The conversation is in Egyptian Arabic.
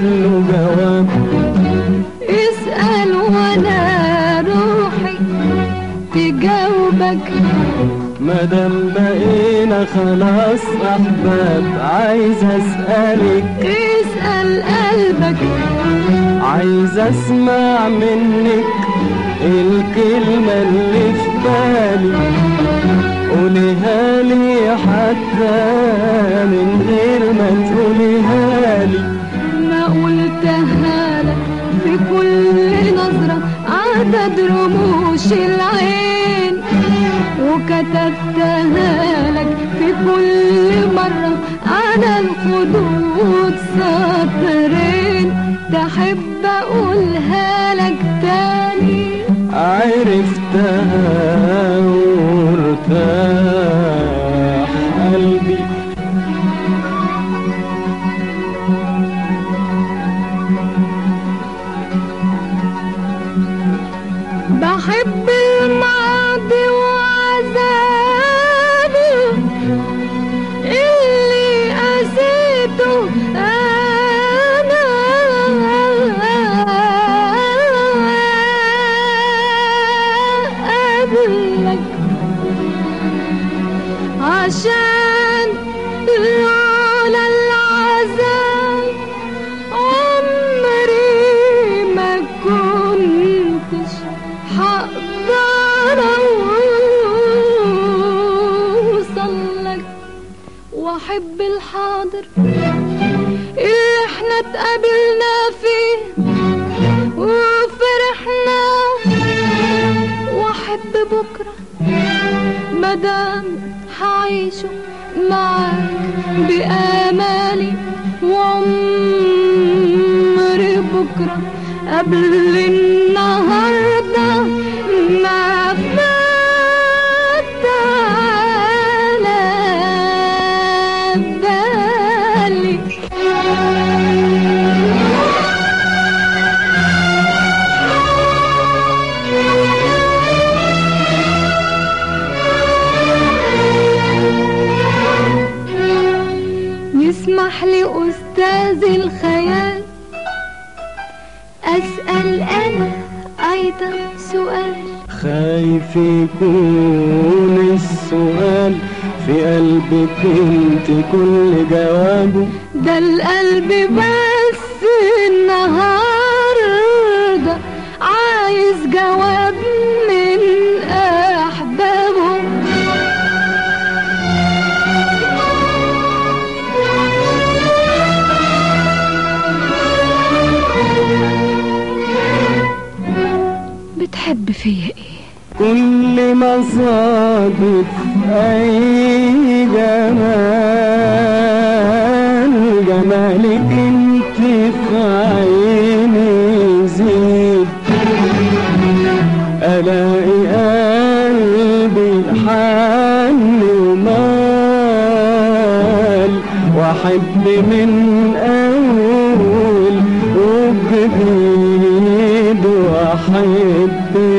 له جواب اسأل وانا روحي تجاوبك مادام بقينا خلاص احباب عايز اسالك اسأل قلبك عايز اسمع منك الكلمة اللي في بالي قوليها لي حتى من غير ما تقوليها لي ما قلتها لك في كل نظرة عدد رموش العين وكتبتها لك في كل مرة على الخدود سطرين تحب أقولها لك تاني عرفتها وارتاح قلبي بحب الماضي وعذابه اللي قسيته انا قبلك عشان لولا العذاب عمري ما كنتش هقدر اوصل لك واحب الحاضر اللي احنا اتقابلنا فيه وفرحنا واحب بكره مدام هعيشه معاك بآمالي وعمري بكرة قبل النهاردة ما فات على بالي يسمح لي أستاذ الخيال أسأل أنا أيضا سؤال خايف يكون السؤال في قلبك انت كل جوابه ده القلب بس النهاردة عايز جواب من أحبابه بتحب فيا ايه كل ما صادف اي جمال جمالك انت في عيني يزيد الاقي قلبي حن ومال واحب من اول وجديد واحب